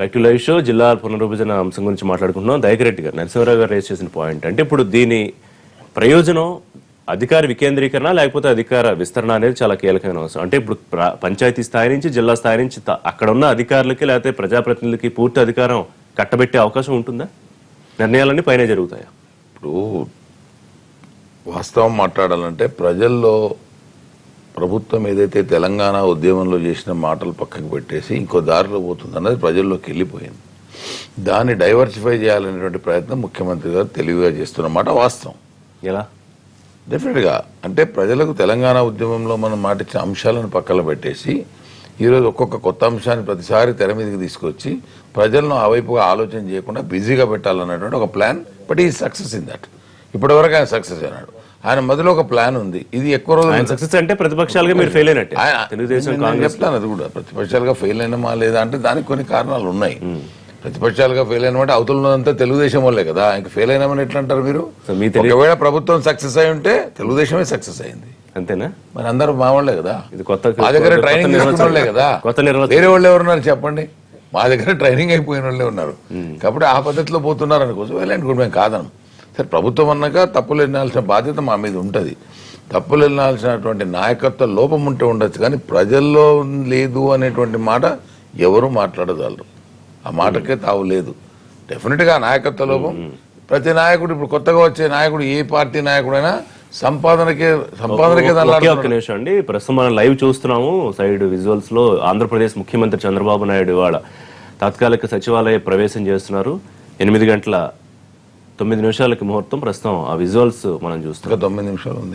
Back to live show జిల్లా పునర్విభజన అంశం గురించి మాట్లాడుకుంటున్నాం దయకరెడ్డి గారు నరసింహరావు గారు రేస్ చేసిన పాయింట్ అంటే ఇప్పుడు దీని ప్రయోజనం అధికార వికేంద్రీకరణ లేకపోతే అధికార విస్తరణ అనేది చాలా కీలకమైన అవసరం అంటే ఇప్పుడు ప్ర- పంచాయతీ స్థాయి నుంచి జిల్లా స్థాయి నుంచి త- అక్కడ ఉన్న అధికారులకి లేకపోతే ప్రజాప్రతినిధులకి పూర్తి అధికారం కట్టబెట్టే అవకాశం ఉంటుందా నిర్ణయాలన్నీ పైన జరుగుతాయా ఇప్పుడు వాస్తవం మాట్లాడాలంటే ప్రజల్లో ప్రభుత్వం ఏదైతే తెలంగాణ ఉద్యమంలో చేసిన మాటలు పక్కకు పెట్టేసి ఇంకో దారిలో పోతుంది అన్నది ప్రజల్లోకి వెళ్ళిపోయింది దాన్ని డైవర్సిఫై చేయాలనేటువంటి ప్రయత్నం ముఖ్యమంత్రి గారు తెలివిగా చేస్తున్నమాట వాస్తవం ఎలా డెఫినెట్గా అంటే ప్రజలకు తెలంగాణ ఉద్యమంలో మనం మాటిచ్చిన అంశాలను పక్కన పెట్టేసి ఈరోజు ఒక్కొక్క కొత్త అంశాన్ని ప్రతిసారి తెర మీదకి తీసుకొచ్చి ప్రజలను ఆ వైపుగా ఆలోచన చేయకుండా బిజీగా పెట్టాలన్నటువంటి ఒక ప్లాన్ బట్ ఈ సక్సెస్ ఇన్ దట్ ఇప్పటివరకు ఆయన సక్సెస్ అయినాడు ఆయన మొదలు ఒక ప్లాన్ ఉంది ఇది ఎక్కువ ఆయన రోజులు సక్సెస్ అంటే ప్రతిపక్షాలుగా మీరు ఫెయిల్ అయినట్టే ఆయన- తెలుగుదేశం నేను కాంగ్రెస్ చెప్తాను అది కూడా ప్రతిపక్షాలుగా ఫెయిల్ అయినమా లేదా అంటే దానికి కొన్ని కారణాలు ఉన్నాయి ప్రతిపక్షాలుగా ఫెయిల్ అయినమంటే అవతలంతా తెలుగుదేశం వాళ్ళే కదా ఇంక ఫెయిల్ అయినామని ఎట్లా అంటారు మీరు సో మీ తెలి- ఒకవేళ ప్రభుత్వం సక్సెస్ అయి ఉంటే తెలుగుదేశమే సక్సెస్ అయింది అంతేనా మరి అందరూ మా వాళ్ళే కదా ఇది కొత్త మా దగ్గర కొత్త ట్రైనింగ్ తీసుకున్న నిర్వచనం. వాళ్ళే కదా కొత్త నిర్వచనం. వేరే వాళ్ళు ఎవరున్నారు చెప్పండి మా దగ్గర ట్రైనింగ్ అయిపోయిన వాళ్ళే ఉన్నారు కాబట్టి ఆ పద్ధతిలో పోతున్నారు అనుకోసం వెళ్ళండి కూడా మేము కాదనం సరే ప్రభుత్వం అన్నాక తప్పులు ఎన్నాల్సిన బాధ్యత మా మీద ఉంటుంది తప్పులు ఎన్నాల్సినటువంటి నాయకత్వ లోపం ఉంటే ఉండొచ్చు కానీ ప్రజల్లో లేదు అనేటువంటి మాట ఎవరు మాట్లాడగలరు ఆ మాటకే తావు లేదు డెఫినెట్ గా నాయకత్వ లోపం ప్రతి నాయకుడు ఇప్పుడు కొత్తగా వచ్చే నాయకుడు ఏ పార్టీ నాయకుడైనా సంపాదనకే సంపాదనకే ఒకే ఒక్క దల్లాడుతున్నాడు. నిమిషం అండి ప్రస్తుతం మనం లైవ్ చూస్తున్నాము సైడ్ విజువల్స్ లో ఆంధ్రప్రదేశ్ ముఖ్యమంత్రి చంద్రబాబు నాయుడు ఇవాళ తాత్కాలిక సచివాలయ ప్రవేశం చేస్తున్నారు ఎనిమిది గంటల తొమ్మిది నిమిషాలకి ముహూర్తం ప్రస్తుతం ఆ విజువల్స్ మనం చూస్తున్నాం ఇంకా తొమ్మిది నిమిషాలు ఉంది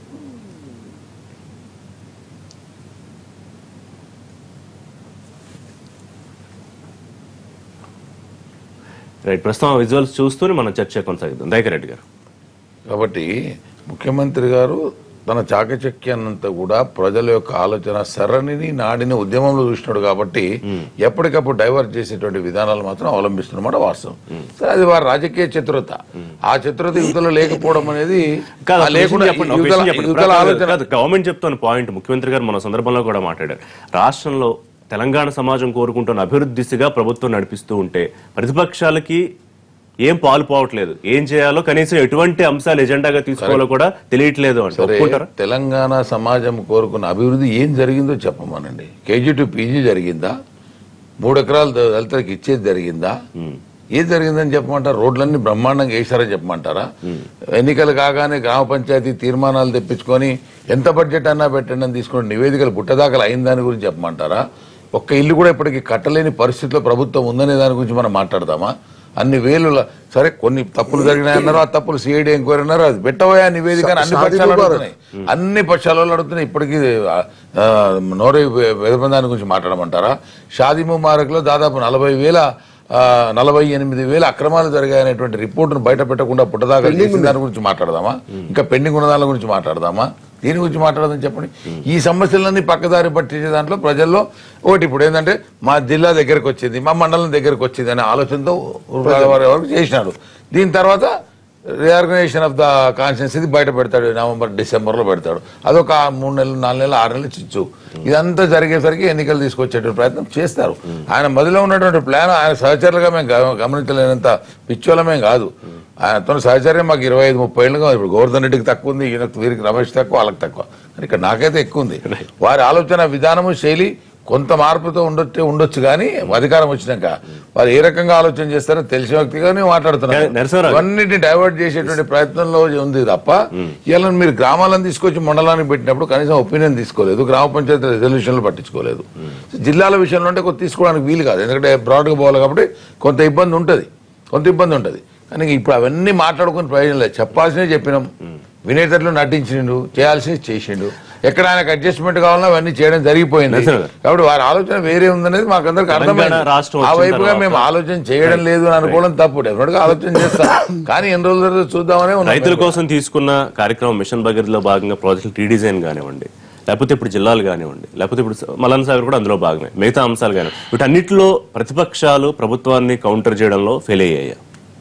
రైట్ ప్రస్తుతం ఆ విజువల్స్ చూస్తూనే మనం చర్చ కొనసాగిద్దాం దయకర్ రెడ్డి గారు కాబట్టి ముఖ్యమంత్రి గారు తన చాకచక్యాన్నంతా కూడా ప్రజల యొక్క ఆలోచన సరళిని నాడిని ఉద్యమంలో చూసినాడు కాబట్టి ఎప్పటికప్పుడు డైవర్ట్ చేసేటువంటి విధానాలు మాత్రం అవలంబిస్తున్నమాట వాస్తవం సరే అది వారి రాజకీయ చతురత ఆ చతురత యువతలో లేకపోవడం అనేది కాదు, ఆ ఒక లేకుండా విషయం చెప్పండి, ఒక యువతల- విషయం చెప్పండి. యువతల ఆలోచన కాదు, గవర్నమెంట్ చెప్తున్న పాయింట్ ముఖ్యమంత్రి గారు మన సందర్భంలో కూడా మాట్లాడారు రాష్ట్రంలో తెలంగాణ సమాజం కోరుకుంటున్న అభివృద్ధి దిశగా ప్రభుత్వం నడిపిస్తూ ఉంటే ప్రతిపక్షాలకి ఏం పాలు పోవట్లేదు ఏం చేయాలో కనీసం ఎటువంటి అంశాలు ఎజెండాగా తీసుకోవాలో కూడా తెలియట్లేదు అంటే సరే ఒప్పుకుంటారా తెలంగాణ సమాజం కోరుకున్న అభివృద్ధి ఏం జరిగిందో చెప్పమనండి కేజీ టు పీజీ జరిగిందా మూడు ఎకరాలు ద- దళితులకు ఇచ్చేది జరిగిందా ఏం జరిగిందని చెప్పమంటారా రోడ్లన్నీ బ్రహ్మాండంగా వేసారని చెప్పమంటారా ఎన్నికలు కాగానే గ్రామ పంచాయతీ తీర్మానాలు తెప్పించుకొని ఎంత బడ్జెట్ అన్నా పెట్టండి అని తీసుకుని నివేదికలు గుట్టదాకలు అయిన దాని గురించి చెప్పమంటారా ఒక్క ఇల్లు కూడా ఇప్పటికి కట్టలేని పరిస్థితిలో ప్రభుత్వం ఉందనే దాని గురించి మనం మాట్లాడదామా అన్ని వేలు సరే కొన్ని తప్పులు జరిగినాయన్నారు ఆ తప్పులు సిఐడి ఎంక్వైరీ అన్నారు అది పెట్టబోయా నివేదిక అని అన్ని షాదీ పక్షాలు ముబారక్. అడుగుతున్నాయి అన్ని పక్షాల వాళ్ళు అడుగుతున్నాయి ఇప్పటికీ ఆ, నోరే వెదబంధాన్ని గురించి మాట్లాడమంటారా షాదీ ముబారక్ లో దాదాపు నలభై వేల ఆ, నలభై ఎనిమిది వేల అక్రమాలు జరిగాయనేటువంటి రిపోర్టును బయట పెట్టకుండా పుట్టదాకా చేసిన దాని గురించి మాట్లాడదామా ఇంకా పెండింగ్ ఉన్న దాని గురించి మాట్లాడదామా దీని గురించి మాట్లాడదని చెప్పండి ఈ సమస్యలన్నీ పక్కదారి పట్టించే దాంట్లో ప్రజల్లో ఒకటి ఇప్పుడు ఏంటంటే మా జిల్లా దగ్గరకు వచ్చింది మా మండలం దగ్గరకు వచ్చింది అనే ఆలోచనతో వారి వరకు చేసినాడు దీని తర్వాత రీఆర్గనైజేషన్ ఆఫ్ ద కాన్షియన్స్ ఇది బయట పెడతాడు నవంబర్ డిసెంబర్ లో పెడతాడు అదొక మూడు నెలలు నాలుగు నెలలు ఆరు నెలలు చిచ్చు ఇదంతా జరిగేసరికి ఎన్నికలు తీసుకొచ్చేటువంటి ప్రయత్నం చేస్తారు ఆయన మొదలో ఉన్నటువంటి ప్లాన్ ఆయన సహచరులుగా మేము గమ- గమనించలేనంత పిచ్చోళమేం కాదు ఆయనతో సహచర్యం మాకు ఇరవై ఐదు ముప్పై ఏళ్ళుగా ఇప్పుడు గోవర్ధన్ రెడ్డికి తక్కువ ఉంది ఈయనకు వీరికి రమేష్ తక్కువ వాళ్ళకి తక్కువ కానీ ఇక్కడ నాకైతే ఎక్కువ ఉంది వారి ఆలోచన విధానము శైలి కొంత మార్పుతో ఉండొచ్చు ఉండొచ్చు కానీ అధికారం వచ్చినాక వారు ఏ రకంగా ఆలోచన చేస్తారో తెలిసిన వ్యక్తిగానే మాట్లాడుతున్నారు కానీ నరసింహారావు గారు- ఇవన్నిటిని డైవర్ట్ చేసేటువంటి ప్రయత్నంలో ఉంది తప్ప ఇలా మీరు గ్రామాలను తీసుకొచ్చి మండలానికి పెట్టినప్పుడు కనీసం ఒపీనియన్ తీసుకోలేదు గ్రామ పంచాయతీ రెజల్యూషన్లు పట్టించుకోలేదు జిల్లాల విషయంలో అంటే కొంత తీసుకోవడానికి వీలు కాదు ఎందుకంటే బ్రాడ్గా పోవాలి కాబట్టి కొంత ఇబ్బంది ఉంటుంది కొంత ఇబ్బంది ఉంటుంది కానీ ఇప్పుడు అవన్నీ మాట్లాడుకుని ప్రయోజనం లేదు చెప్పాల్సినవి చెప్పినాం వినేటట్లు నటించిండు చేయాల్సినవి చేసిండు ఎక్కడ ఆయనకు అడ్జస్ట్మెంట్ కావాలన్నా అవన్నీ చేయడం జరిగిపోయింది నరసింహ గారు. కాబట్టి వారి ఆలోచన వేరే ఉందనేది మాకందరికి తెలంగాణ అర్థమైంది రాష్ట్రం ఆ వచ్చిన వైపుగా తర్వాత- మేము ఆలోచన చేయడం లేదు అని అనుకోవడం తప్పు డెఫినెట్ గా ఆలోచన చేస్తాం కానీ ఎన్ని రోజుల తర్వాత చూద్దామనే ఉన్నాం రైతుల కోసం తీసుకున్న కార్యక్రమం మిషన్ భగీరథలో భాగంగా ప్రాజెక్టులు రీడిజైన్ కానివ్వండి లేకపోతే ఇప్పుడు జిల్లాలు కానివ్వండి లేకపోతే ఇప్పుడు మలన్ సాగర్ కూడా అందులో భాగమే మిగతా అంశాలు కానివ్వండి వీటన్నిటిలో ప్రతిపక్షాలు ప్రభుత్వాన్ని కౌంటర్ చేయడంలో ఫెయిల్ అయ్యాయి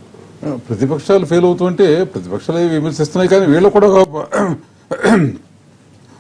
ప్రతిపక్షాలు ఫెయిల్ అవుతుంటే ప్రతిపక్షాలు అవి విమర్శిస్తున్నాయి కానీ వీళ్ళు కూడా ఒక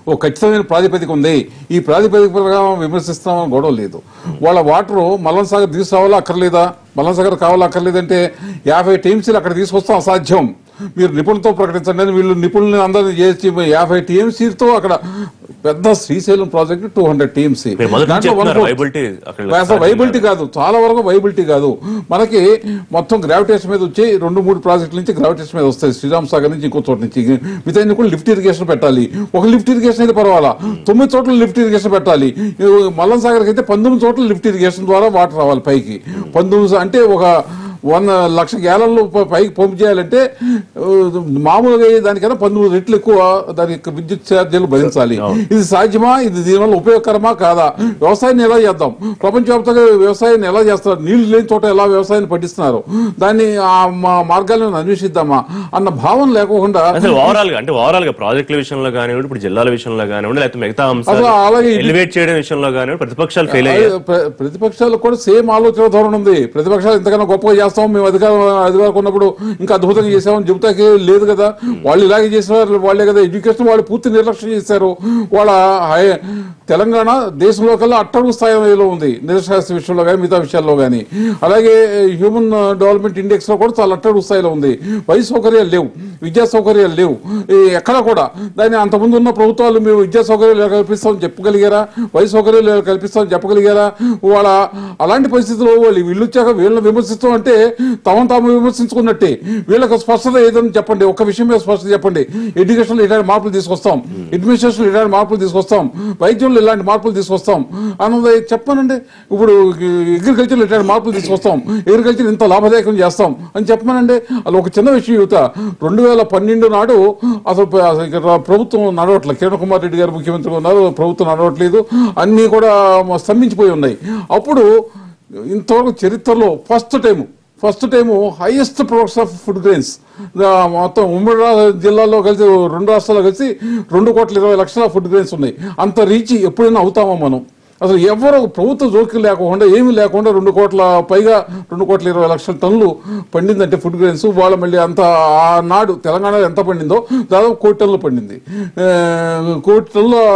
ఒక ఖచ్చితమైన ప్రాతిపదిక ఉంది ఈ ప్రాతిపదిక ప్రకారం విమర్శిస్తామని గొడవ లేదు వాళ్ళ వాటర్ మల్లన్ సాగర్ తీసుకురావాలా అక్కర్లేదా మల్లన్ సాగర్ కావాలా అక్కర్లేదంటే యాభై టీమ్సీలు అక్కడ తీసుకొస్తాం అసాధ్యం మీరు నిపుణులతో ప్రకటించండి అని వీళ్ళు నిపుణులను అందరినీ చేసి యాభై టీఎంసీతో అక్కడ పెద్ద Srisailam project two hundred TMC మీరు మొదటి నుంచి చెప్తున్నారు viability అక్కడ అసలు వైబిలిటీ కాదు చాలా వరకు వైబిలిటీ కాదు మనకి మొత్తం గ్రావిటేషన్ మీద వచ్చి రెండు మూడు ప్రాజెక్టుల నుంచి గ్రావిటేషన్ మీద వస్తాయి శ్రీరామ్ సాగర్ నుంచి ఇంకో చోట నుంచి మిగతా అన్ని కూడా లిఫ్ట్ ఇరిగేషన్ పెట్టాలి ఒక లిఫ్ట్ ఇరిగేషన్ అయితే పర్వాలా తొమ్మిది చోట్ల లిఫ్ట్ ఇరిగేషన్ పెట్టాలి ఈ మల్లం సాగర్కి అయితే పంతొమ్మిది చోట్ల లిఫ్ట్ ఇరిగేషన్ ద్వారా వాటర్ రావాలి పైకి పంతొమ్మిది అంటే ఒక వంద లక్ష గ్యాలన్లు ప- పైకి పంపు చేయాలంటే ఆ, మామూలుగా అయ్యే దానికన్నా పంతొమ్మిది రెట్లు ఎక్కువ దాని యొక్క విద్యుత్ ఛార్జీలు భరించాలి ఇది సాధ్యమా ఇది దీనివల్ల ఉపయోగకరమా కాదా వ్యవసాయాన్ని ఎలా చేద్దాం ప్రపంచవ్యాప్తంగా వ్యవసాయాన్ని ఎలా చేస్తారు నీళ్లు లేని చోట ఎలా వ్యవసాయాన్ని పట్టిస్తున్నారు దాన్ని ఆ మా- మార్గాలను అన్వేషిద్దామా అన్న భావన లేకుండా అసలు ఓవరాల్ గా అంటే ఓవరాల్ గా ప్రాజెక్టుల విషయంలో కానివ్వండి ఇప్పుడు జిల్లాల విషయంలో కానివ్వండి లేకపోతే మిగతా అసలు అంశాలు అలాగే ఇది- ఎలివేట్ చేయడం విషయంలో కానివ్వండి ప్రతిపక్షాలు ఫెయిల్ అయ్యాయి అదే ప్ర- ప్రతిపక్షాలకు కూడా సేమ్ ఆలోచన ధోరణి ఉంది ప్రతిపక్షాలు ఇంతకన్నా గొప్పగా చేస్తాం మేము అధికారం అధికారం ఉన్నప్పుడు ఇంకా అద్భుతంగా చేసామని చెబుతాకే లేదు కదా వాళ్ళు ఇలాగే చేసేవారు వాళ్ళే కదా ఎడ్యుకేషన్ వాళ్ళు పూర్తి నిర్లక్ష్యం చేశారు వాళ్ళ హై- తెలంగాణ దేశంలో కల్లా అట్టడుగు స్థాయిలో ఉంది నిరశాస్త్ర విషయంలో కానీ మిగతా విషయాల్లో కానీ అలాగే హ్యూమన్ డెవలప్మెంట్ ఇండెక్స్ లో కూడా చాలా అట్టడుగు స్థాయిలో ఉంది వైద్య సౌకర్యాలు లేవు విద్యా సౌకర్యాలు లేవు ఈ ఎక్కడ కూడా దాన్ని అంతకుముందు ఉన్న ప్రభుత్వాలు మేము విద్యా సౌకర్యాలు కల్పిస్తామని చెప్పగలిగారా వైద్య సౌకర్యాలు కల్పిస్తామని చెప్పగలిగారా వాళ్ళ అలాంటి పరిస్థితుల్లో వాళ్ళు వీళ్ళు వచ్చాక వీళ్ళని విమర్శిస్తాం అంటే తమను తాము విమర్శించుకున్నట్టే వీళ్ళకి స్పష్టత ఏదని చెప్పండి ఒక విషయం మీద స్పష్టత చెప్పండి ఎడ్యుకేషన్ ఇలాంటి మార్పులు తీసుకొస్తాం అడ్మినిస్ట్రేషన్ ఇలాంటి మార్పులు తీసుకొస్తాం వైద్యంలో ఇలాంటి మార్పులు తీసుకొస్తాం అన్నది చెప్పానండి ఇప్పుడు అగ్రికల్చర్ ఇలాంటి మార్పులు తీసుకొస్తాం అగ్రికల్చర్ ఇంత లాభదాయకం చేస్తాం అని చెప్పమనండి అది ఒక చిన్న విషయం యువత రెండు వేల పన్నెండు నాడు అసలు ప- అసలు ఇక్కడ ప్రభుత్వం నడవట్లేదు కిరణ్ కుమార్ రెడ్డి గారు ముఖ్యమంత్రిగా ఉన్నారు ప్రభుత్వం నడవట్లేదు అన్నీ కూడా స్తంభించిపోయి ఉన్నాయి అప్పుడు ఇంతవరకు చరిత్రలో first time first time highest products of food grains మొత్తం ఉమ్మడి రా- జిల్లాలో కలిసి రెండు రాష్ట్రాల్లో కలిసి రెండు కోట్ల ఇరవై లక్షల ఫుడ్ గ్రెయిన్స్ ఉన్నాయి అంత రీచ్ ఎప్పుడైనా అవుతామా మనం అసలు ఎవరు ప్రభుత్వ జోక్యం లేకుండా ఏమీ లేకుండా రెండు కోట్ల పైగా రెండు కోట్ల ఇరవై లక్షల టన్నులు పండిందంటే ఫుడ్ గ్రెయిన్స్ వాళ్ళ మళ్ళీ అంత ఆనాడు తెలంగాణలో ఎంత పండిందో దాదాపు కోటి టన్నులు పండింది ఆ, కోటి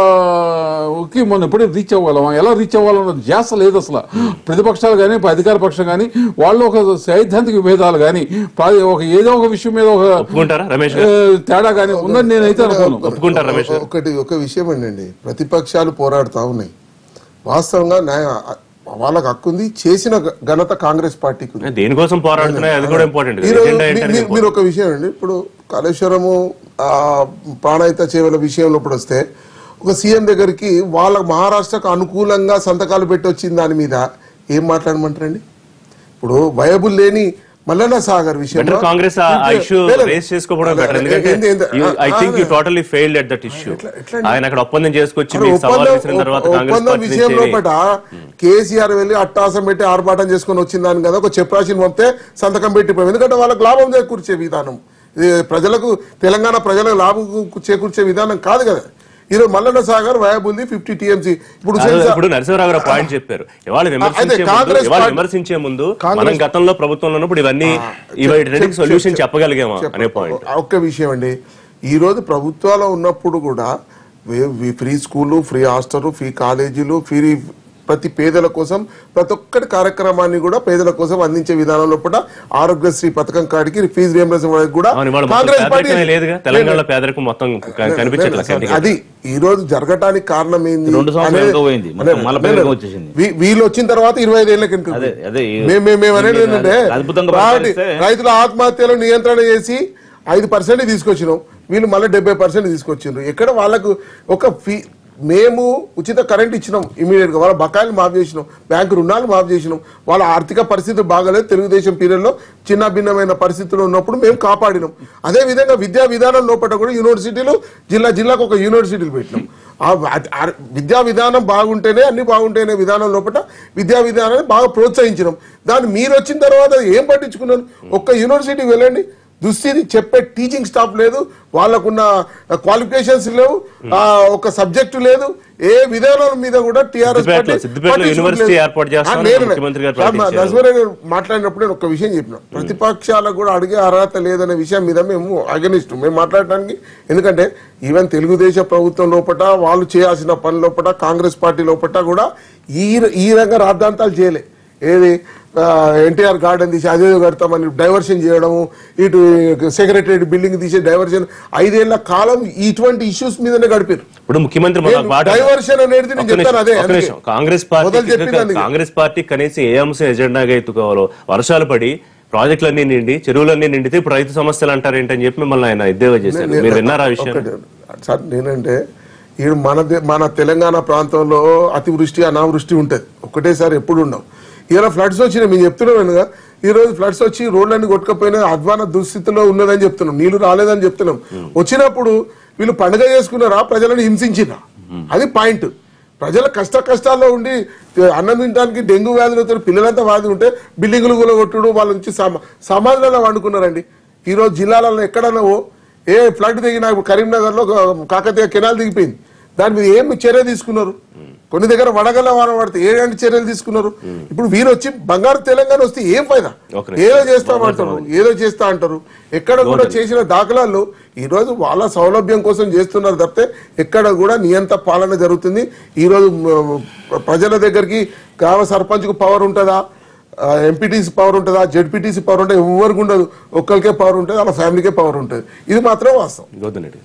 టన్నులకి మనం ఎప్పుడే రీచ్ అవ్వగలమా ఎలా రీచ్ అవ్వాలన్న ధ్యాస లేదు అసలు ప్రతిపక్షాలు కానీ అధికార పక్షం కానీ వాళ్ళు ఒక సైద్ధాంతిక విభేదాలు కానీ ప్రా- ఒక ఏదో ఒక విషయం మీద ఒక ఒప్పుకుంటారా రమేష్ ఆ, గారు తేడా కానీ ఉందని నేనైతే అనుకోను ఒప్పుకుంటారా రమేష్ గారు ఒకటి ఒక విషయం ఏంటండి ప్రతిపక్షాలు పోరాడుతా ఉన్నాయి వాస్తవంగా న్యాయ వాళ్ళకి హక్కు ఉంది చేసిన గ- ఘనత కాంగ్రెస్ పార్టీకి ఉంది దేనికోసం పోరాడుతున్నాయి అది కూడా ఇంపార్టెంట్ ఈరోజు ఎజెండా మీ- ఏంటనేది మీ- మీరు ఒక విషయం అండి ఇప్పుడు కాళేశ్వరము ఆ, ప్రాణహిత చేవల విషయంలో ఇప్పుడు వస్తే ఒక సీఎం దగ్గరికి వాళ్ళ మహారాష్ట్రకు అనుకూలంగా సంతకాలు పెట్టి వచ్చిన దాని మీద ఏం మాట్లాడమంటారండి ఇప్పుడు వయబుల్ లేని మల్లన్న సాగర్ విషయంలో బెటర్ కాంగ్రెస్ ఆ ఇష్యూ లేదు. రేస్ చేసుకోవడం బెటర్ ఏంది- ఏంది- ఎందుకంటే I uh, think you uh, totally failed at that issue ఎట్లా- ఎట్లా ఆయన అక్కడ ఒప్పందం చేసుకొచ్చి మరి మీకు సవాల్ ఒప్పందం విసిరిన తర్వాత కాంగ్రెస్ ఒప్పందం పార్టీ విషయం నుంచి లోపల కేసీఆర్ వెళ్ళి అట్టాసం పెట్టి ఆర్భాటం చేసుకొని వచ్చిందని కదా ఒక చెప్రాసిని పంపితే సంతకం పెట్టిపోయాం ఎందుకంటే వాళ్ళకి లాభం చేకూర్చే విధానం ఇది ప్రజలకు తెలంగాణ ప్రజలకు లాభం కు- చేకూర్చే విధానం కాదు కదా ఈరోజు మల్లన్న సాగర్ వయబుల్ది ఫిఫ్టీ టీఎంసీ ఇప్పుడు అదే హుసేన్ సా- ఇప్పుడు నరసింహరావు గారు పాయింట్ చెప్పారు ఇవాళ విమర్శించే అయితే ముందు కాంగ్రెస్ ఇవాళ పార్టీ- విమర్శించే ముందు కాంగ్రెస్- మనం గతంలో ప్రభుత్వంలో ఉన్నప్పుడు ఇవన్నీ ఇవాటికి సొల్యూషన్ చెప్పగలిగామా అనే పాయింట్ ఒక్క విషయం అండి ఈ రోజు ప్రభుత్వాలు ఉన్నప్పుడు కూడా వే- వీ- free school free hostel free కాలేజీలు ఫ్రీ ప్రతి పేదల కోసం ప్రతి ఒక్కటి కార్యక్రమాన్ని కూడా పేదల కోసం అందించే విధానంలో కూడా ఆరోగ్యశ్రీ పథకం కాడికి ఫీజు రియంబర్స్మెంట్ కూడా అవును, ఇవాళ మొత్తం కాంగ్రెస్ పార్టీ పేదరికమే లేదుగా తెలంగాణలో పేదరికం మొత్తం క- కనిపించట్లేదు కంటికి. అది ఈ రోజు జరగటానికి కారణం ఏంది రెండు సంవత్సరాలు అనేది- వెనుక పోయింది. మొత్తం లేదు, మళ్ళా లేదు. పెరుగుదల వచ్చేసింది. వీ- వీళ్ళు వచ్చిన తర్వాత ఇరవై ఐదు ఏళ్ళ కింద అదే, అదే, ఈ- మేము మేము- మేము అనేది ఇది ఏంటంటే అద్భుతంగా రాటి- పరిపాలిస్తే- రైతుల ఆత్మహత్యలు నియంత్రణ చేసి ఐదు పర్సెంట్ తీసుకొచ్చినాం వీళ్ళు మళ్ళీ డెబ్బై పర్సెంట్ తీసుకొచ్చిండ్రు ఎక్కడ వాళ్ళకు ఒక ఫీ మేము ఉచిత కరెంట్ ఇచ్చినాం ఇమీడియట్ గా వాళ్ళ బకాయిలు మాఫ్ చేసినాం బ్యాంకు రుణాలు మాఫ్ చేసినాం వాళ్ళ ఆర్థిక పరిస్థితులు బాగాలేదు తెలుగుదేశం పీరియడ్ లో చిన్న భిన్నమైన పరిస్థితులు ఉన్నప్పుడు మేము కాపాడినాం అదే విధంగా విద్యా విధానం లోపల కూడా యూనివర్సిటీలు జిల్లా జిల్లాకు ఒక యూనివర్సిటీలు పెట్టినాం ఆ ఆ- ఆ విద్యా విధానం బాగుంటేనే అన్ని బాగుంటేనే విధానం లోపల విద్యా విధానాన్ని బాగా ప్రోత్సహించినాం దాన్ని మీరు వచ్చిన తర్వాత ఏం పట్టించుకున్నారు ఒక్క యూనివర్సిటీకి వెళ్ళండి దుస్థితి చెప్పే టీచింగ్ స్టాఫ్ లేదు వాళ్ళకున్న క్వాలిఫికేషన్స్ లేవు ఆ, ఒక సబ్జెక్టు లేదు ఏ విధానం మీద కూడా టీఆర్ఎస్ సిద్దిపేటలో- సిద్దిపేటలో యూనివర్సిటీ ఏర్పాటు చేస్తామని ముఖ్యమంత్రి గారు ప్రకటించారు. నజమరే గారు మాట్లాడినప్పుడు నేను ఒక విషయం చెప్పిన ప్రతిపక్షాలకు కూడా అడిగే అర్హత లేదనే విషయం మీద మేము అగనిస్ట్ మేము మాట్లాడడానికి ఎందుకంటే ఈవెన్ తెలుగుదేశం ప్రభుత్వం లోపల వాళ్ళు చేయాల్సిన పని లోపల కాంగ్రెస్ పార్టీ లోపల కూడా ఈ ఈ రంగ రాద్ధాంతాలు చేయలే ఏది ఎన్టీఆర్ గార్డెన్ తీసి అదే కడతామని డైవర్షన్ చేయడము ఇటు సెక్రటరీ బిల్డింగ్ తీసి డైవర్షన్ ఐదేళ్ల కాలం ఇటువంటి ఇష్యూస్ మీదనే గడిపారు ఇప్పుడు ముఖ్యమంత్రి మొన్న నేను మాట డైవర్షన్ అనేది నేను ఒక్క చెప్తాను అదే నిమిషం, ఒక్క అందుకే. నిమిషం. కాంగ్రెస్ మొదలు పార్టీ చెప్పింది అందుకే. కాంగ్రెస్ పార్టీ కనీసం ఏ అంశం ఎజెండాగా ఎత్తుకోవాలో వర్షాలు పడి ప్రాజెక్టులన్నీ నిండి చెరువులన్నీ నిండితే ఇప్పుడు రైతు సమస్యలు అంటారేంటని చెప్పి మిమ్మల్ని ఆయన ఎద్దేవా చేశారు నేను- మీరు విన్నారా ఆ విషయం ఒకటి. సార్ నేనంటే ఈ మన దే- మన తెలంగాణ ప్రాంతంలో అతివృష్టి అనావృష్టి ఉంటది ఒకటేసారి ఎప్పుడు ఉండవు ఇలా ఫ్లడ్స్ వచ్చినాయి మేము చెప్తున్నాం కనుక ఈ రోజు ఫ్లడ్స్ వచ్చి రోడ్లన్నీ కొట్టుకపోయినా అధ్వాన దుస్థితిలో ఉన్నదని చెప్తున్నాం నీళ్లు రాలేదని చెప్తున్నాం వచ్చినప్పుడు వీళ్ళు పండుగ చేసుకున్నారా ప్రజలను హింసించిరా అది పాయింట్ ప్రజల కష్ట కష్టాల్లో ఉండి అన్నం తినడానికి డెంగ్యూ వ్యాధులతో పిల్లలంతా వ్యాధి ఉంటే బిల్డింగులు కూడా కొట్టుడు వాళ్ళ నుంచి సమా సమాధానాలు వండుకున్నారండి ఈ రోజు జిల్లాలలో ఎక్కడన్నా ఓ ఏ ఫ్లడ్ దిగిన కరీంనగర్ లో కాకతీయ కెనాల్ దిగిపోయింది దాని మీద ఏం చర్య తీసుకున్నారు కొన్ని దగ్గర వడగల్ల వాన పడితే ఏలాంటి చర్యలు తీసుకున్నారు ఇప్పుడు వీరు వచ్చి బంగారు తెలంగాణ వస్తే ఏం ఫైదా ఒక నిమిషం. ఏదో చేస్తామంటారు ఏదో చేస్తా అంటారు ఎక్కడ కూడా చేసిన దాఖలాలు ఈ రోజు వాళ్ళ సౌలభ్యం కోసం చేస్తున్నారు తప్పితే ఎక్కడ కూడా నియంత పాలన జరుగుతుంది ఈ రోజు మ, ప్రజల దగ్గరికి గ్రామ సర్పంచ్ కు పవర్ ఉంటుందా ఎంపీటీసీ పవర్ ఉంటుందా జెడ్పీటీసీ పవర్ ఉంటుంది ఎవరికి ఉండదు ఒక్కరికే పవర్ ఉంటుంది వాళ్ళ ఫ్యామిలీకే పవర్ ఉంటుంది ఇది మాత్రం వాస్తవం గౌతమ్ రెడ్డి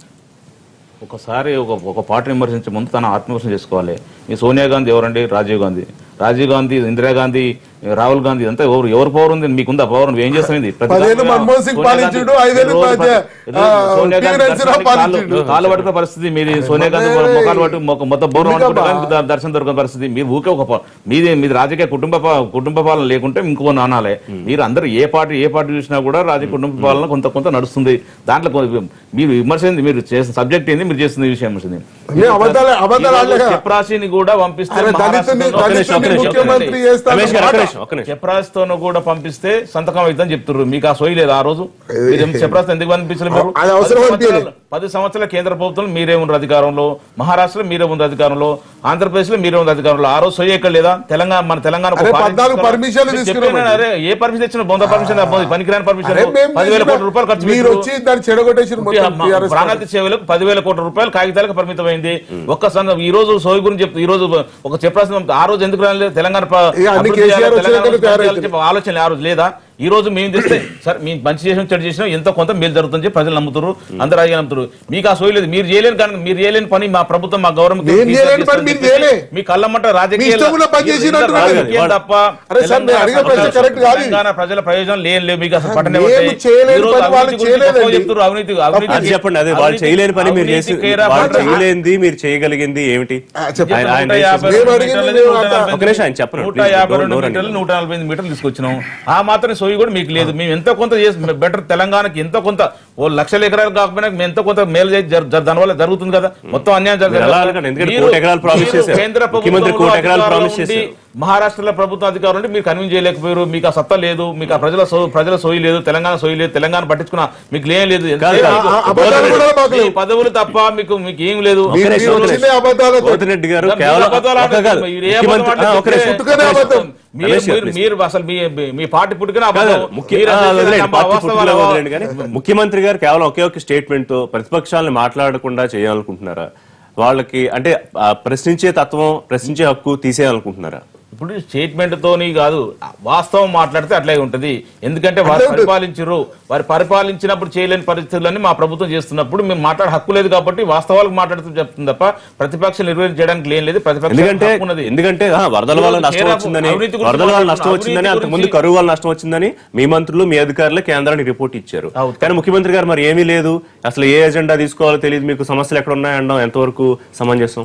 ఒకసారి ఒక ఒక పార్టీని విమర్శించే ముందు తన ఆత్మవిమర్శన చేసుకోవాలి ఈ సోనియా గాంధీ ఎవరండి రాజీవ్ గాంధీ రాజీవ్ గాంధీ ఇందిరాగాంధీ రాహుల్ గాంధీ అంతా ఎవరు ఎవరు పవర్ ఉంది మీకుందా పవర్ నువ్వు ఏం చేస్తుంది ప్రతి పదేళ్ళు దాంట్లో మన్మోహన్ సింగ్ సోనియా గాంధీ పాలించిండు, ఐదేళ్ళు రోజు ప- ప్రతి- ఆ, రోజు సోనియా గాంధీ టీవీ నరసింహరావు దర్శనానికి కాళ్ళు- పాలించిండు. కాళ్ళు పట్టుకునే పరిస్థితి మీది సోనియా గాంధీ మరి ముఖాలు పట్టు మొ- మొత్తం బోరం ఎందుకబ్బా? అనుకుంటే దానికి ద- దర్శనం దొరకని పరిస్థితి మీరు ఊకే ఒక ప- మీది మీది రాజకీయ కుటుంబ పా- కుటుంబ పాలన లేకుంటే ఇంకో నానాలే మీరు అందరూ ఏ పార్టీ ఏ పార్టీ చూసినా కూడా రాజకీయ కుటుంబ పాలన కొంత కొంత నడుస్తుంది దాంట్లో కొ- మీరు విమర్శ ఏంది? మీరు చేసిన సబ్జెక్ట్ ఏంది మీరు చేస్తున్న విషయం విమర్శ నేను అబద్ధాలు అబద్ధాలు ఆడలేక చెప్రాసిని కూడా పంపిస్తే అరే మహారాష్ట్రలో- దళితుని ఒక్క నిమిషం, ఒక్క దళితుని నిమిషం, ముఖ్యమంత్రి చేస్తాను రమేష్ గారు ఒక్క నిమిషం, ఒక్క నిమిషం. చెప్రాస్తో కూడా పంపిస్తే సంతకం అవుతుందని చెప్తున్నారు మీకు ఆ సోయి లేదు ఆ రోజు మీరు చెప్రాస్తో ఎందుకు పంపించలేదు మీరు? అది అవసరం పది అనిపించలేదు. సంవత్సరాలు- పది సంవత్సరాల కేంద్ర ప్రభుత్వం మీరే ఉన్నారు అధికారంలో మహారాష్ట్రలో మీరే ఉంది అధికారంలో ఆంధ్రప్రదేశ్ లో మీరే ఉంది అధికారంలో ఆ రోజు సోయి ఎక్కడ లేదా తెలంగాణ మన తెలంగాణ అరే పద్నాలుగు permissionలు తీసుకున్నామండి. అరే ఏ పర్మిషన్ ఇచ్చిన బొంద పర్మిషన్ పనికిరాని పర్మిషన్ అరే మేము పదివేల చేసిన- కోట్ల రూపాయలు ఖర్చు మీరు పెట్టారు. వచ్చి దాన్ని చెడగొట్టేసి మొత్తం మా- TRS ప్రాణాంతిక సేవలకు పదివేల కోట్ల రూపాయలు కాగితాలకు పరిమితమైంది ఒక్క సంద- ఈ రోజు సోయి గురించి చెప్తూ ఈ రోజు ఒక చెప్పాల్సిన ఆ రోజు ఎందుకు రాలేదు తెలంగాణ ప్ర- ఇక అన్ని అభివృద్ధి కేసీఆర్ చేయాలి, తెలంగాణ వచ్చినాకనే అభివృద్ధి చేయాలని తయారవుతుంది. చెప్పి ఆలోచన ఆ రోజు లేదా ఈ రోజు మేము తెస్తే సార్ మేము మంచి చేసిన చెడు చేసినా ఎంతో కొంత మేలు జరుగుతుంది చెప్పి ప్రజలు నమ్ముతారు అందరూ రాజకీయ నమ్ముతారు మీకు ఆ సోయి లేదు మీరు చేయలేని కానీ మీరు చేయలేని పని మా ప్రభుత్వం మా గవర్నమెంట్ నేను చేయలేని పని మీరు చేయలే. మీ కళ్ళమ్మట మీ ఇష్టంలో పని చేసినట్టు రాజకీయం తప్ప అరే సార్, నేను అడిగే ప్రశ్న తెలంగాణ correct కాదు ఇది. తెలంగాణ ప్రజల ప్రయోజనం లేని లేవు మీకు అసలు పట్టనే మేము ఉంటాయి. చేయలేని ఈ రోజు పని వాళ్ళు అవినీతి గురించి చేయలేదండి. గొప్పగా చెప్తున్నారు, అవినీతి అవినీతి అది చెప్పండి అదే వాళ్ళు చేయలేని పని మీరు చేసి వాళ్ళు చేయలేనిది మీరు చేయగలిగింది ఏమిటి ఆ, చెప్పండి. ఆయన- ఆయన నూట యాభై మేము రెండు అడిగింది మీటర్లు, మేము నూట అంతా- నలభై ఒక నిమిషం ఆయన చెప్పండి. నూట Please, యాభై don't- రెండు don't మీటర్లు run. నూట నలభై ఎనిమిది మీటర్లు తీసుకొచ్చినాం ఆ మాత్రం సోయి కూడా మీకు లేదు మేము ఎంతో కొంత చేసి బెటర్ తెలంగాణకి ఎంతో కొంత ఓ లక్షల ఎకరాలు కాకపోయినా మేము ఎంతో కొంత మేలు చేసి జరు- జరు- దానివల్ల జరుగుతుంది కదా మొత్తం అన్యాయం మీరు ఎలా అనకండి? ఎందుకంటే కోటి ఎకరాలు promise చేశారు. కేంద్ర ముఖ్యమంత్రి ప్రభుత్వంలో కోటి ఎకరాలు అధికారంలో promise ఉండి, చేశారు. మహారాష్ట్రలో ప్రభుత్వ అధికారులు ఉండి మీరు కన్విన్స్ చేయలేకపోయారు మీకు ఆ సత్తా లేదు మీకు ఆ ప్రజల సో- ప్రజల సోయి లేదు తెలంగాణ సోయి లేదు తెలంగాణ పట్టించుకున్న మీకు లేం లేదు ఎంత- కాదు, కాదు. మీకు ఆ- అబద్ధాలు కూడా మాకు మీ లేవు. పదవులు తప్ప మీకు మీకు ఏం లేదు మీరు నిమిషం, ఒక వచ్చిన అబద్ధాలతో గౌతమ్ రెడ్డి గారు మీరు కేవలం అబద్ధాలు ఒక కాదు. ఆడుతున్నారు. మీరు ఏ ముఖ్యమంత్రి అబద్ధం ఆ, ఒక నిమిషం. ఆడితే పుట్టుకనే అబద్ధం. మీరు- రమేష్ గారు, మీరు- please. మీరు అసలు మీ మీ- మీ పార్టీ పుట్టుకనే కాదు, అబద్ధం. ముఖ్య- మీరు ఆ, అసలు వదిలేయండి, నమ్మ- పార్టీ వాస్తవాలు పుట్టుకలో అవ- వదిలేయండి కానీ ముఖ్యమంత్రి గారు కేవలం ఒకే ఒక స్టేట్మెంట్ తో ప్రతిపక్షాలను మాట్లాడకుండా చేయాలనుకుంటున్నారా వాళ్ళకి అంటే ఆ ప్రశ్నించే తత్వం ప్రశ్నించే హక్కు తీసేయాలనుకుంటున్నారా ఇప్పుడు స్టేట్మెంట్ తోని కాదు వాస్తవం మాట్లాడితే అట్లాగే ఉంటది ఎందుకంటే వారు అట్లే ఉంటది. పరిపాలించరు వారు పరిపాలించినప్పుడు చేయలేని పరిస్థితులన్నీ మా ప్రభుత్వం చేస్తున్నప్పుడు మేము మాట్లాడే హక్కు లేదు కాబట్టి వాస్తవాలకు మాట్లాడుతూ చెప్తుంది తప్ప ప్రతిపక్షం నిర్వహించడానికి లేని లేదు ప్రతిపక్షం ఎందుకంటే హక్కు ఉన్నది ఎందుకంటే ఆ, వరదల వల్ల ఈరోజు నష్టం కేరళ వచ్చిందని అవినీతి గురించి వరదల వల్ల నష్టం మాట్లాడుతున్నాం. వచ్చిందని అవినీతి అంతకుముందు గురించి- కరువు వల్ల నష్టం వచ్చిందని మీ మంత్రులు మీ అధికారులు కేంద్రానికి రిపోర్ట్ ఇచ్చారు అవును. కానీ ముఖ్యమంత్రి గారు మరి ఏమీ లేదు అసలు ఏ ఎజెండా తీసుకోవాలో తెలియదు మీకు సమస్యలు ఎక్కడ ఉన్నాయనడం ఎంతవరకు సమంజసం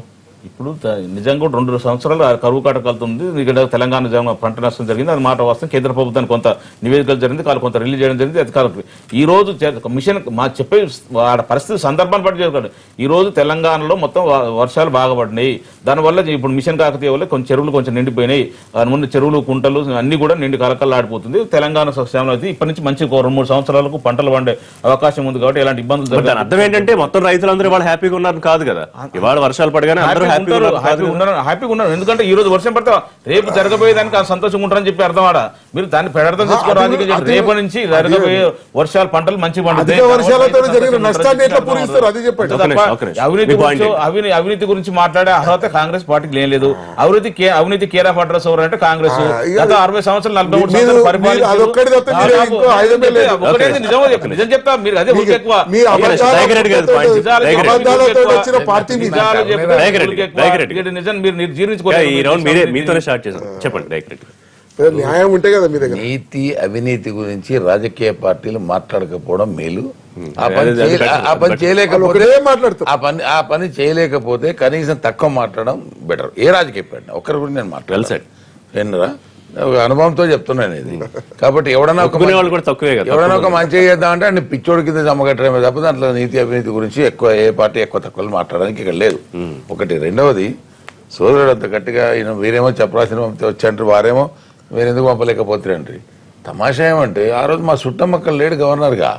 ఇప్పుడు త- నిజంగా కూడా రెండు సంవత్సరాలు ఆ కరువు కాటకాలతో ఉంది ఇక్కడ తెలంగాణ నిజంగా పంట నష్టం జరిగింది అది మాట వాస్తవం కేంద్ర ప్రభుత్వానికి కొంత నివేదికలు జరిగింది వాళ్ళు కొంత రిలీజ్ చేయడం జరిగింది అధికారులకు ఈ రోజు చే- మిషన్ మా చెప్పే ఆడ పరిస్థితి సందర్భాన్ని బట్టి చెప్తాడు ఈ రోజు తెలంగాణలో మొత్తం వ- వర్షాలు బాగా పడినాయి దానివల్ల ఇప్పుడు మిషన్ కాకతీయ వల్ల కొంచెం చెరువులు కొంచెం నిండిపోయినాయి ఆ ముందు చెరువులు కుంటలు అన్ని కూడా నిండి కలకల్లాడిపోతుంది తెలంగాణ సస్యంలో అయితే ఇప్పటి నుంచి మంచి ఒక రెండు మూడు సంవత్సరాలకు పంటలు పండే అవకాశం ఉంది కాబట్టి ఎలాంటి ఇబ్బందులు మరి దాని జరగదు. అర్థం ఏంటంటే మొత్తం రైతులందరూ ఇవాళ హ్యాపీగా ఉన్నారు కాదు కదా ఇవాళ వర్షాలు పడగానే అందరూ హ్యాపీగా హ్యాపీగా ఉంటారు ఉన్నారు కాదు హ్యాపీగా కదా? ఉన్నారు హ్యాపీగా ఉన్నారు ఎందుకంటే ఈ రోజు వర్షం పడితే రేపు జరగబోయేదానికి ఆ సంతోషంగా ఉంటారని చెప్పి అర్థం ఆడ మీరు దాన్ని పెడతాం తెచ్చుకో అది- రాజకీయ చేయండి. అది- రేపు నుంచి జరగబోయే వర్షాలు పంటలు మంచి పండుతాయి అధిక వర్షాలతో దానివల్ల జరిగిన రైతులు నష్టాన్ని ఎట్లా అర్థం పూరిస్తారు? అవుతుంది. అది చెప్పండి. తప్ప ఒక నిమిషం, ఒక నిమిషం. అవినీతి మీ point గురించి ఏంటి? అవినీ- అవినీతి గురించి మాట్లాడే అర్హత కాంగ్రెస్ పార్టీకి ఏం లేదు అవినీతి కే- అవినీతి కేర్ ఆఫ్ అడ్రస్ ఎవరు అంటే కాంగ్రెస్ ఆ, ఇక గత అరవై సంవత్సరాలు నలభై మూడు మీరు- సంవత్సరాలు మీరు పరిపాలించారు. అదొక్కటి తప్పితే మీరు దాదాపు ఇంకో ఐదమే లేదు. ఒకటేంది నిజమో చెప్పు నిజం చెప్తా మీరు అదే ఊరికే ఎక్కువ మీరు ఓకే, అబద్ధాలతో దయగరెడ్డి గారి point. నిజాలు దయగరెడ్డి. అబద్ధాలతో వచ్చిన పార్టీ మీది. నిజాలు చెప్తే దయగరెడ్డి, ఊరికే ఎక్కువ. దయగరెడ్డి. ఇక్కడ నిజం మీరు ఇంకా జీర్ణించుకోలేదు ఈ రౌండ్ మీరే మీతోనే స్టార్ట్ చేశాం చెప్పండి డైరెక్ట్ న్యాయం ఉంటే కదా మీ దగ్గర నీతి అవినీతి గురించి రాజకీయ పార్టీలు మాట్లాడకపోవడం మేలు ఆ పని అది- అది చేయ- better, ఆ పని better. చేయలేకపోతే ఒకటే మాట్లాడతారు. ఆ పని ఆ పని చేయలేకపోతే కనీసం తక్కువ మాట్లాడడం బెటర్ ఏ రాజకీయ పార్టీ ఒక్కరి గురించి నేను Well మాట్లాడాలి said. ఏంటరా ఒక అనుభవంతో చెప్తున్నాను ఇది కాబట్టి ఎవడన్నా ఒక ఒప్పుకునే వాళ్ళు కూడా తక్కువే కదా ఎవరైనా ఒక మంచి చేద్దాం అంటే అన్ని పిచ్చోడి కింద జమ్మగట్టడమే తప్ప దాంట్లో నీతి అవినీతి గురించి ఎక్కువ ఏ పార్టీ ఎక్కువ తక్కువ మాట్లాడడానికి ఇక్కడ లేదు ఒకటి రెండవది సోదరుడు అంత గట్టిగా ఈయన వీరేమో చెప్పరాసిన పంపితే వచ్చాంటారు వారేమో మీరు ఎందుకు పంపలేకపోతారంటారు తమాషా ఏమంటే ఆ రోజు మా చుట్టమ్మక్కలు లేడు గవర్నర్గా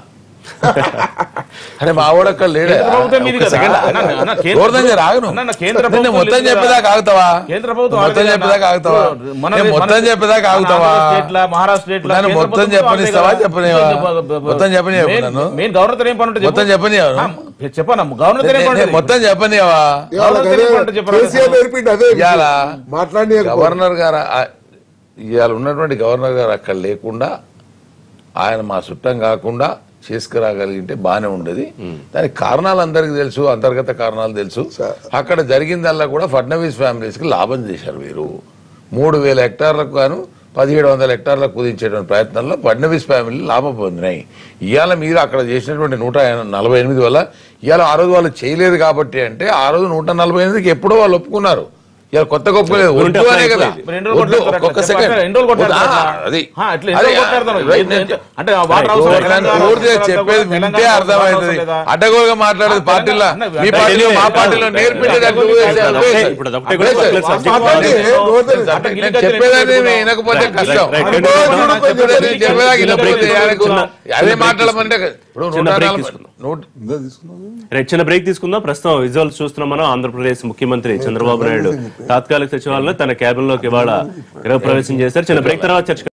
అరే మా వాడక్కడ లేడే కేంద్ర ప్రభుత్వం మీది ఒక్క కదా. సెకండ్ అన్న, అన్న, కేంద్ర గోవర్ధన్ గారు ఆగును. అన్న, అన్న, కేంద్ర నేను ప్రభుత్వం మొత్తం లేదు చెప్పేదాకా కదా. ఆగుతావా కేంద్ర ప్రభుత్వం మొత్తం ఆగలేదు చెప్పేదాకా అన్న. ఆగుతావా మన- నేను మన- మొత్తం చెప్పేదాకా మన ఆగుతావా ఆంధ్ర స్టేట్లా, మహారాష్ట్ర స్టేట్లా, నన్ను కేంద్ర మొత్తం ప్రభుత్వం చెప్పనిస్తావా అంతే కదా. చెప్పనివా మొత్తం చెప్ప- మొత్తం చెప్పనివ్వు మెయిన్- నన్ను మెయిన్ గవర్నర్ ఏం పని మొత్తం చెప్పనివ్వు చెప్పనా గవర్నర్ ఏం పని నేను మొత్తం చెప్పనివా ఇవాళ ఎవరు అదే తెలియకుండా చెప్పరా? కేసీఆర్ నేర్పిండి అదే ఇవాళ మాట్లాడి గవర్నర్ గారు ఆ- ఇవాళ ఉన్నటువంటి గవర్నర్ గారు అక్కడ లేకుండా ఆయన మా చుట్టం కాకుండా చేసుకురాగలిగింటే బాగానే ఉండేది దానికి కారణాలు అందరికీ తెలుసు అంతర్గత కారణాలు తెలుసు అక్కడ జరిగిందల్లా కూడా ఫడ్నవీస్ ఫ్యామిలీస్ కి లాభం చేశారు వీరు మూడు వేల హెక్టార్లకు గాను పదిహేడు వందల హెక్టార్లకు కుదించేటువంటి ప్రయత్నంలో ఫడ్నవీస్ ఫ్యామిలీ లాభం పొందినాయి ఇవాళ మీరు అక్కడ చేసినటువంటి నూట నలభై ఎనిమిది వల్ల ఇవాళ ఆ రోజు వాళ్ళు చేయలేదు కాబట్టి అంటే ఆ రోజు నూట నలభై ఎనిమిదికి ఎప్పుడో వాళ్ళు ఒప్పుకున్నారు ఇవాళ కొత్త గొప్ప లేదు ఉంటే వద్దు అనే అప్లై కదా అయిపోయింది. మరి ఎన్ని రోజులు వద్దు, కొట్లాడతారు ఒక్కొక్క అట్లా? సెకండ్ చెప్పండి, ఎన్ని రోజులు కొట్లాడతారు ఆ, అట్లా? అది ఆ, అట్లా ఎన్ని అది, రోజులు కొట్లాడతారు? రైట్ ఎంత- నేను- ఎంత- అంటే ఆ వాటర్ రైట్, అవసరం ఓకే, లేదా? నన్ను పూర్తిగా తెలంగాణ చెప్పేది తెలంగాణ వింటే వాటర్ అర్థమవుతుంది అవసరం లేదా? అడ్డగోలుగా మాట్లాడేది ఆ, పార్టీలో తెలంగాణ- మీ అంటే పార్టీలో మా ఇది పార్టీలో కాదు. నేర్పించేటట్టు ఇప్పుడు వేసే అదొకటే- అభ్యాసం. ఇప్పుడు అదొకటే అభ్యాసం. కూడా ప్లస్ సబ్జెక్ట్ మాట్లాడి, గోవర్ధన్ అంటే నేను గిరికత్తులు చెప్పేదాన్ని ఎందుకు వినకపోతే రైట్, కష్టం రైట్, రైట్. చెప్పేదాన్ని చెప్పేదాన్ని చెప్పేదాకా చిన్న బ్రేక్ వినకపోతే ఆయనకు చిన్న- అదే చిన్న మాట్లాడమంటే ఇప్పుడు చిన్న నూట బ్రేక్ నలభై- తీసుకుందాం. నూట రైట్ చిన్న బ్రేక్ తీసుకుందాం ప్రస్తుతం విజువల్స్ చూస్తున్నాం మనం ఆంధ్రప్రదేశ్ ముఖ్యమంత్రి చంద్రబాబు నాయుడు తాత్కాలిక సచివాలయంలో తన క్యాబిన్ లోకి ఇవాళ గృహ ప్రవేశం చేశారు చిన్న బ్రేక్ తర్వాత చర్చ